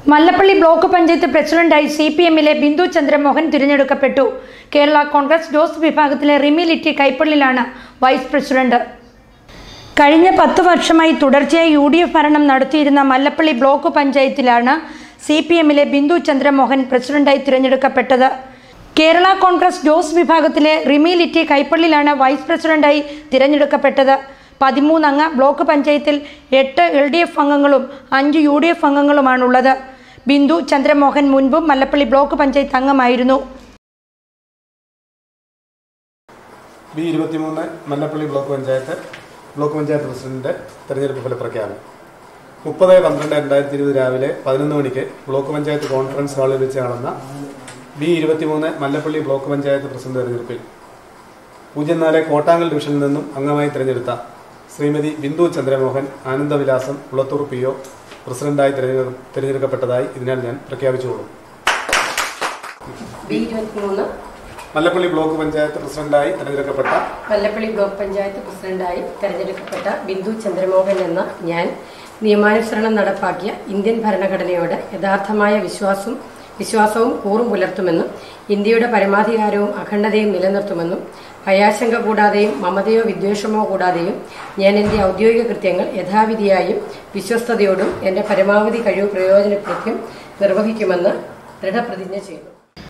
Mallappally block panchayat പ്രസിഡന്റായി C P എമ്മിലെ ബിന്ദു ചന്ദ്രമോഹൻ തിരഞ്ഞെടുക്കപ്പെട്ടു കേരള കോൺഗ്രസ് ജോസ് വിഭാഗത്തിലെ റിമി ലിറ്റി കൈപ്പള്ളിലാണ് വൈസ് പ്രസിഡന്റ് കഴിഞ്ഞ പത്ത് വർഷമായി തുടർച്ചയായി യു ഡി എഫ് ഭരണം നടത്തിയിരുന്ന മല്ലപ്പള്ളി ബ്ലോക്ക് പഞ്ചായത്തിലാണ് സി പി എമ്മിലെ ബിന്ദു ചന്ദ്രമോഹൻ പ്രസിഡന്റായി തിരഞ്ഞെടുക്കപ്പെട്ടത് കേരള കോൺഗ്രസ് ജോസ് വിഭാഗത്തിലെ റിമി ലിറ്റി കൈപ്പള്ളിലാണ് വൈസ് പ്രസിഡന്റായി തിരഞ്ഞെടുക്കപ്പെട്ടത് പതിമൂന്നംഗ ബ്ലോക്ക് പഞ്ചായത്തിൽ എട്ട് എൽ ഡി എഫ് അംഗങ്ങളും അഞ്ച് യു ഡി എഫ് അംഗങ്ങളുമാണുള്ളത് ബിന്ദു ചന്ദ്രമോഹൻ മുൻപും മല്ലപ്പള്ളി ബ്ലോക്ക് പഞ്ചായത്ത് അംഗമായിരുന്നു ബി ഇരുപത്തിമൂന്ന് Mallappally block panchayat block panchayat president തെരഞ്ഞെടുപ്പ് ഫലപ്രഖ്യാപനം മുപ്പത് പന്ത്രണ്ട് രണ്ടായിരത്തി ഇരുപത് രാവിലെ പതിനൊന്ന് മണിക്ക് ബ്ലോക്ക് പഞ്ചായത്ത് കോൺഫറൻസ് ഹാളിൽ വെച്ച് നടന്ന ബി ഇരുപത്തിമൂന്ന് മല്ലപ്പള്ളി ബ്ലോക്ക് പഞ്ചായത്ത് പ്രസിഡന്റ് തെരഞ്ഞെടുപ്പിൽ പൂജ്യം നാല് കോട്ടാങ്കൽ ഡിവിഷനിൽ നിന്നും അംഗമായി തിരഞ്ഞെടുത്ത ശ്രീമതി ബിന്ദു ചന്ദ്രമോഹൻ ആനന്ദവിലാസം കുളത്തൂർ പി ഒ പ്രസിഡന്റായി തിരഞ്ഞെടു- തിരഞ്ഞെടുക്കപ്പെട്ടതായി ഇതിനാൽ ഞാൻ പ്രഖ്യാപിച്ചുകൊള്ളും ബി ഇരുപത്തിമൂന്ന് മല്ലപ്പള്ളി ബ്ലോക്ക് പഞ്ചായത്ത് പ്രസിഡന്റായി തിരഞ്ഞെടുക്കപ്പെട്ട വല്ലപ്പള്ളി ബ്ലോക്ക് പഞ്ചായത്ത് പ്രസിഡന്റായി തെരഞ്ഞെടുക്കപ്പെട്ട ബിന്ദു ചന്ദ്രമോഹൻ എന്ന ഞാൻ നിയമാനുസരണം നടപ്പാക്കിയ ഇന്ത്യൻ ഭരണഘടനയോട് യഥാർത്ഥമായ വിശ്വാസം വിശ്വാസവും കൂറും പുലർത്തുമെന്നും ഇന്ത്യയുടെ പരമാധികാരവും അഖണ്ഡതയും നിലനിർത്തുമെന്നും ഭയാശങ്ക കൂടാതെയും മമതയോ വിദ്വേഷമോ കൂടാതെയും ഞാൻ എൻ്റെ ഔദ്യോഗിക കൃത്യങ്ങൾ യഥാവിധിയായും വിശ്വസ്തയോടും എൻ്റെ പരമാവധി കഴിവ് പ്രയോജനപ്പെടുത്തിയും നിർവഹിക്കുമെന്ന് ദൃഢപ്രതിജ്ഞ ചെയ്യുന്നു